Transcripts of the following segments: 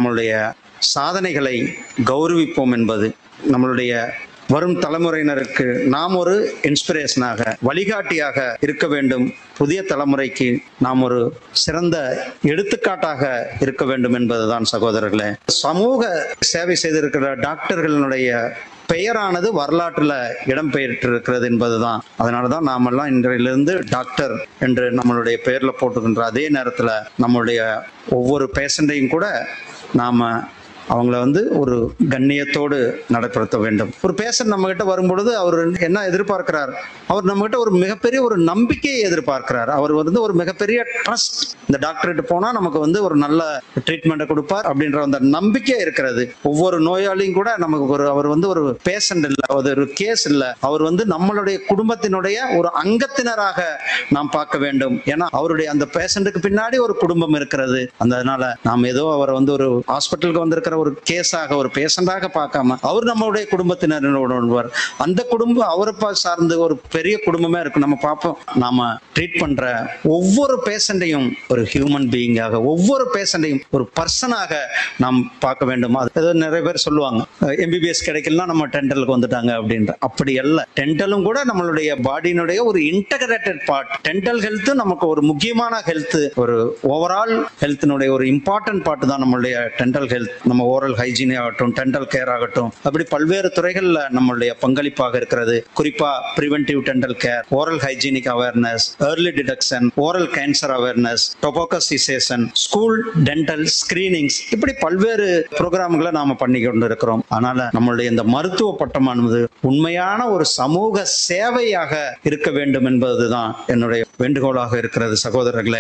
நம்மளுடைய சாதனைகளை கௌரவிப்போம் என்பது நம்மளுடைய வரும் தலைமுறையினருக்கு நாம் ஒரு இன்ஸ்பிரேஷனாக வழிகாட்டியாக இருக்க வேண்டும் புதிய தலைமுறைக்கு நாம் ஒரு சிறந்த எடுத்துக்காட்டாக இருக்க வேண்டும் என்பதுதான் சகோதரர்களே சமூக சேவை செய்திருக்கிற டாக்டர்களுடைய பெயரானது வரலாற்றுல இடம்பெயர்த்திருக்கிறது என்பதுதான் அதனாலதான் நாமெல்லாம் இன்றையிலிருந்து டாக்டர் என்று நம்மளுடைய பெயர்ல போட்டுக்கின்ற அதே நேரத்துல நம்மளுடைய ஒவ்வொரு பேஷண்டையும் கூட நாம அவங்கள வந்து ஒரு கண்ணியத்தோடு நடைபெறுத்த வேண்டும் ஒரு பேஷண்ட் நம்ம கிட்ட வரும்பொழுது அவர் என்ன எதிர்பார்க்கிறார் அவர் நம்ம கிட்ட ஒரு மிகப்பெரிய ஒரு நம்பிக்கையை எதிர்பார்க்கிறார் அவர் வந்து ஒரு மிகப்பெரிய ட்ரஸ்ட் இந்த டாக்டர்கிட்ட போனா நமக்கு வந்து ஒரு நல்ல ட்ரீட்மெண்ட்டை கொடுப்பார் அப்படின்ற அந்த நம்பிக்கை இருக்கிறது ஒவ்வொரு நோயாளியும் கூட நமக்கு ஒரு அவர் வந்து ஒரு பேஷண்ட் இல்லை அது ஒரு கேஸ் இல்லை அவர் வந்து நம்மளுடைய குடும்பத்தினுடைய ஒரு அங்கத்தினராக நாம் பார்க்க வேண்டும் ஏன்னா அவருடைய அந்த பேஷண்ட்டுக்கு பின்னாடி ஒரு குடும்பம் இருக்கிறது அந்த அதனால நாம் ஏதோ அவரை வந்து ஒரு ஹாஸ்பிட்டலுக்கு வந்திருக்கிற ஒரு கேஸாக ஒரு பேஷண்டாக பார்க்காம அவர் நம்மளுடைய குடும்பத்தினரோட ஒருவர் அந்த குடும்பம் அவரை பா- சார்ந்து ஒரு பெரிய குடும்பமே இருக்கு நம்ம பார்ப்போம் நாம ட்ரீட் பண்ற ஒவ்வொரு பேஷண்டையும் ஒரு ஹியூமன் பீயிங்காக ஒவ்வொரு பேஷண்டையும் ஒரு பர்சனாக நாம் பார்க்க வேண்டும் அது ஏதோ நிறைய பேர் சொல்லுவாங்க எம்பிபிஎஸ் கிடைக்கலாம் நம்ம டென்டலுக்கு வந்துட்டாங்க அப்படின்ற அப்படி அல்ல டென்டலும் கூட நம்மளுடைய பாடியினுடைய ஒரு இன்டகிரேட்டட் பார்ட் டென்டல் ஹெல்த் நமக்கு ஒரு முக்கியமான ஹெல்த் ஒரு ஓவரால் ஹெல்த்தினுடைய ஒரு இம்பார்ட்டன்ட் பார்ட் தான் நம்மளுடைய டென்டல் ஹெல்த் நம்ம ஓரல் ஹைஜீனே ஆகட்டும் டென்டல் கேர் ஆகட்டும் அப்படி பல்வேறு துறைகள்ல நம்மளுடைய பங்களிப்பாக இருக்கிறது குறிப்பா preventive dental care oral hygienic awareness early detection oral cancer awareness tobacco cessation school dental screenings இப்படி பல்வேறு ப்ரோக்ராம்களை நாம பண்ணி கொண்டு இருக்கிறோம் அதனால நம்மளுடைய இந்த மருத்துவ பட்டமானது உண்மையான ஒரு சமூக சேவையாக இருக்க வேண்டும் என்பதுதான் என்னுடைய வேண்டுகோளாக இருக்கிறது சகோதரர்களே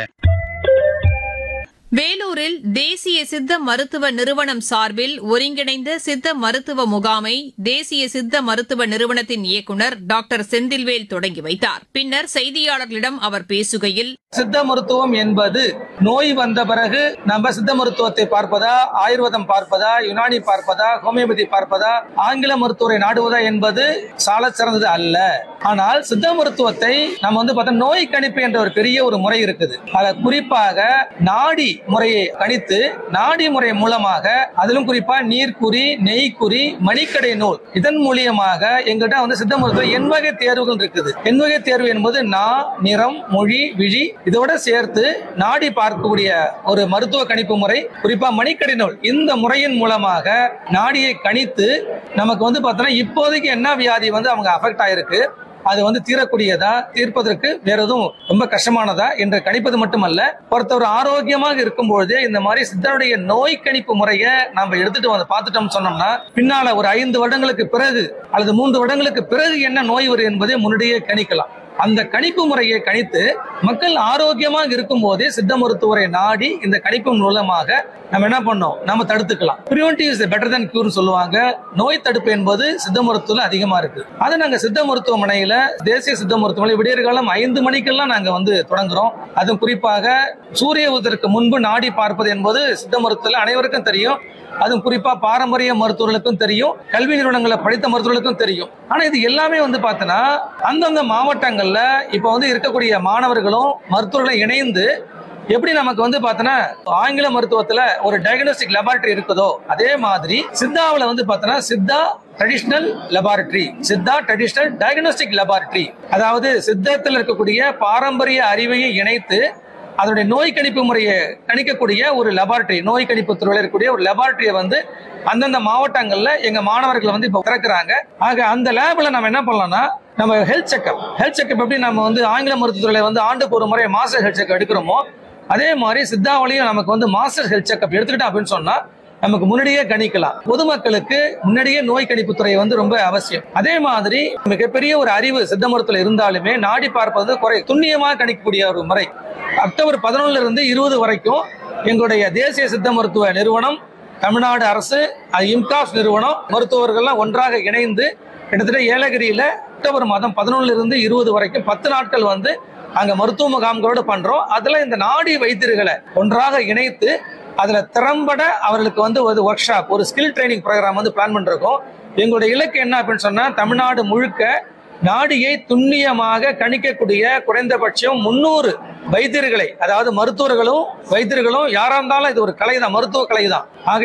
வேலூரில் தேசிய சித்த மருத்துவ நிறுவனம் சார்பில் ஒருங்கிணைந்த சித்த மருத்துவ முகாமை தேசிய சித்த மருத்துவ நிறுவனத்தின் இயக்குநர் டாக்டர் செந்தில்வேல் தொடங்கி வைத்தார் பின்னர் செய்தியாளர்களிடம் அவர் பேசுகையில் சித்த மருத்துவம் என்பது நோய் வந்த பிறகு நம்ம சித்த மருத்துவத்தை பார்ப்பதா ஆயுர்வேதம் பார்ப்பதா யுனானி பார்ப்பதா ஹோமியோபதி பார்ப்பதா ஆங்கில மருத்துவரை நாடுவதா என்பது சால சிறந்தது அல்ல ஆனால் சித்த மருத்துவத்தை நம்ம வந்து பார்த்தா நோய் கணிப்பு என்ற ஒரு பெரிய ஒரு முறை இருக்குது அத குறிப்பாக நாடி முறையை கணித்து நாடி முறை மூலமாக அதிலும் குறிப்பா நீர்க்குறி நெய்க்குறி மணிக்கடை நூல் இதன் மூலியமாக எங்கிட்ட வந்து சித்த மருத்துவ எண்வகை தேர்வுகள் இருக்குது எண்வகை தேர்வு என்பது நா நிறம் மொழி விழி இதோட சேர்த்து நாடி பார்க்கக்கூடிய ஒரு மருத்துவ கணிப்பு முறை குறிப்பா மணிக்கடை நூல் இந்த முறையின் மூலமாக நாடியை கணித்து நமக்கு வந்து பார்த்தோன்னா இப்போதைக்கு என்ன வியாதி வந்து அவங்க அஃபெக்ட் ஆயிருக்கு அது வந்து தீரக்கூடியதா தீர்ப்பதற்கு வேற எதுவும் ரொம்ப கஷ்டமானதா என்று கணிப்பது மட்டுமல்ல ஒருத்தர் ஆரோக்கியமாக இருக்கும் பொழுதே இந்த மாதிரி சித்தருடைய நோய் கணிப்பு முறையை நம்ம எடுத்துட்டு வந்து பார்த்துட்டோம் சொன்னோம்னா பின்னால ஒரு ஐந்து வருடங்களுக்கு பிறகு அல்லது மூன்று வருடங்களுக்கு பிறகு என்ன நோய் வரும் என்பதை முன்னாடியே கணிக்கலாம் அந்த கணிப்பு முறையை கணித்து மக்கள் ஆரோக்கியமாக இருக்கும் போதே சித்த மருத்துவரை நாடி இந்த கணிப்பு மூலமாக நம்ம என்ன பண்ணோம் நம்ம தடுத்துக்கலாம் preventive is better than cure சொல்லுவாங்க நோய் தடுப்பு என்பது சித்த மருத்துவத்துல அதிகமா இருக்கு அதை நாங்க சித்த மருத்துவமனையில தேசிய சித்த மருத்துவமனை விடியற் காலம் ஐந்து மணிக்கெல்லாம் நாங்க வந்து தொடங்குறோம் அதுவும் குறிப்பாக சூரிய உதற்கு முன்பு நாடி பார்ப்பது என்பது சித்த மருத்துவத்துல அனைவருக்கும் தெரியும் அதுவும் குறிப்பா பாரம்பரிய மருத்துவர்களுக்கும் தெரியும் கல்வி நிறுவனங்களை படித்த மருத்துவர்களுக்கும் தெரியும் ஆனா இது எல்லாமே வந்து பார்த்தோன்னா அந்தந்த மாவட்டங்கள்ல இப்ப வந்து இருக்கக்கூடிய மாணவர்களும் மருத்துவர்களும் இணைந்து எப்படி நமக்கு வந்து பார்த்தோன்னா ஆங்கில மருத்துவத்துல ஒரு டயக்னோஸ்டிக் லெபார்டரி இருக்குதோ அதே மாதிரி சித்தாவுல வந்து பார்த்தோன்னா Siddha traditional laboratory Siddha traditional diagnostic laboratory அதாவது சித்தத்தில் இருக்கக்கூடிய பாரம்பரிய அறிவையை இணைத்து அதனுடைய நோய் கணிப்பு முறையை கணிக்கக்கூடிய ஒரு லெபார்டரி நோய் கணிப்பு துறையில் இருக்கக்கூடிய ஒரு லெபார்டரியை வந்து அந்தந்த மாவட்டங்கள்ல எங்க மாணவர்கள் வந்து இப்போ திறக்கிறாங்க ஆக அந்த லேப்ல நம்ம என்ன பண்ணலாம்னா நம்ம ஹெல்த் செக்அப் ஹெல்த் செக்அப் எப்படி நம்ம வந்து ஆங்கில மருத்துவத்துறையில வந்து ஆண்டுக்கு ஒரு முறை மாஸ்டர் ஹெல்த் செக்அப் எடுக்கிறோமோ அதே மாதிரி சித்தாவளியும் நமக்கு வந்து மாஸ்டர் ஹெல்த் செக்அப் எடுத்துக்கிட்டோம் அப்படின்னு சொன்னா நமக்கு முன்னாடியே கணிக்கலாம் பொதுமக்களுக்கு முன்னாடியே நோய் கணிப்பு துறை வந்து ரொம்ப அவசியம் அதே மாதிரி மிகப்பெரிய ஒரு அறிவு சித்த மருத்துவத்தில் இருந்தாலுமே நாடி பார்ப்பது குறை துல்லியமாக கணிக்கக்கூடிய ஒரு முறை அக்டோபர் பதினொன்னுல இருந்து இருபது வரைக்கும் எங்களுடைய தேசிய சித்த மருத்துவ நிறுவனம் தமிழ்நாடு அரசு அது இம்காஸ் நிறுவனம் மருத்துவர்கள்லாம் ஒன்றாக இணைந்து கிட்டத்தட்ட ஏலகிரியில அக்டோபர் மாதம் பதினொன்னுல இருந்து இருபது வரைக்கும் பத்து நாட்கள் வந்து அங்க மருத்துவ முகாம்களோடு பண்றோம் அதுல இந்த நாடி வைத்தியர்களை ஒன்றாக இணைத்து அதுல திறம்பட அவர்களுக்கு வந்து ஒரு ஒர்க் ஷாப் ஒரு ஸ்கில் ட்ரைனிங் ப்ரோக்ராம் வந்து பிளான் பண்ணிருக்கோம் எங்களுடைய இலக்கு என்ன அப்படின்னு சொன்னா தமிழ்நாடு முழுக்க நாடியை துல்லியமாக கணிக்கக்கூடிய குறைந்தபட்சம் முன்னூறு வைத்தியர்களை அதாவது மருத்துவர்களும் வைத்தியர்களும் யாரா இருந்தாலும் இது ஒரு கலை தான் மருத்துவ கலை தான் ஆக